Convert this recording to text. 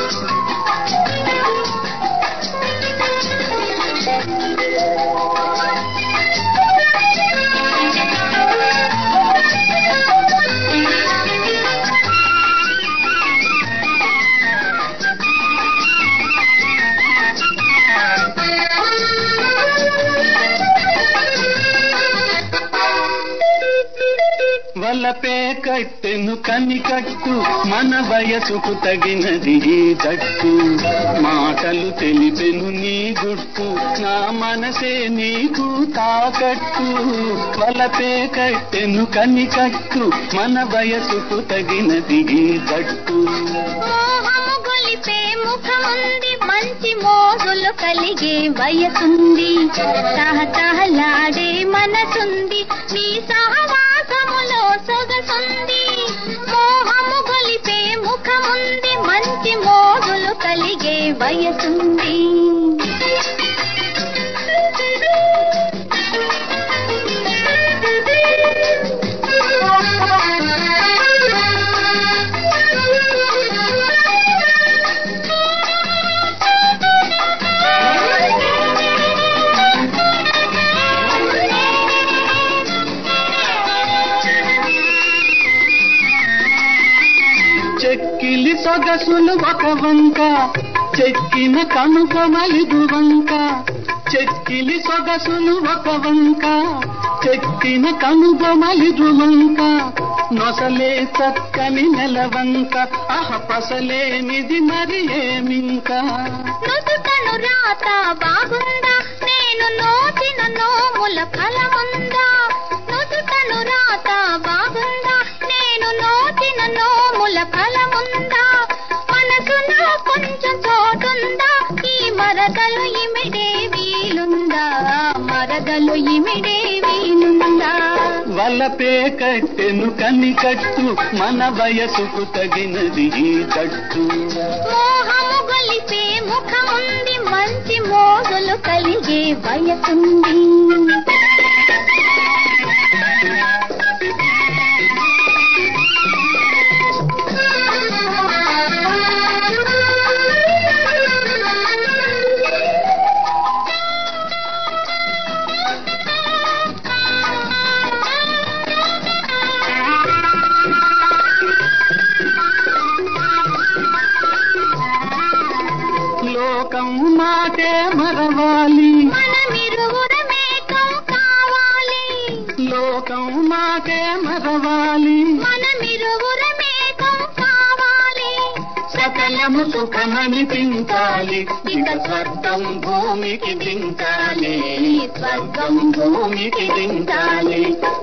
వలపే కట్టెను కనికట్టు మన వయసుకు తగినది ఈ జట్టు మాటలు తెలిపెను నీ గుట్టు నా మనసే నీకు తాకట్టు వలపే కట్టెను కనికట్టు మన వయసుకు తగినది ఈ జట్టు మోహము గొలిపే ముఖముంది మంచి మోగులు కలిగే వయసుంది తహతహలాడే మనసుంది నీ సహవాసములో సొగసుంది మోహము గొలిపే ముఖముంది మంచి మోగులు కలిగే వయసుంది చెక్కిలి సొగసులు ఒక వంక చెక్కిన కనుకొమలిదు వంక చెక్కిలి సొగసులు ఒక వంక చెక్కిన కనుగొమలిదు వంక నొసలే చక్కని నెలవంక అహ పసలేనిది మరి ఏమింకా నుదుటను రాత బాగుందా నేను నోచిన నోముల ఫలముందా నుదుటను రాత బాగుందా నేను నోచిన నోముల ఫలముందా మనసులో కొంచెం చోటుందా ఈ మరదలు ఇమిడే వీలుందా మరదలు ఇమిడే వీలుందా వలపే కట్టెను కనికట్టు మన వయసుకు తగినది ఈ జట్టు మోహము గొలిపే ముఖముంది మంచి మోగులు కలిగే వయసుంది లోకం మాటే మరవాలి మనమిరువురమేకం కావాలి లోకం మాటే మరవాలి మనమిరువురమేకం కావాలి సకలము సుఖమనిపించాలి ఇక స్వర్గం భూమికి దించాలి స్వర్గం భూమికి దించాలి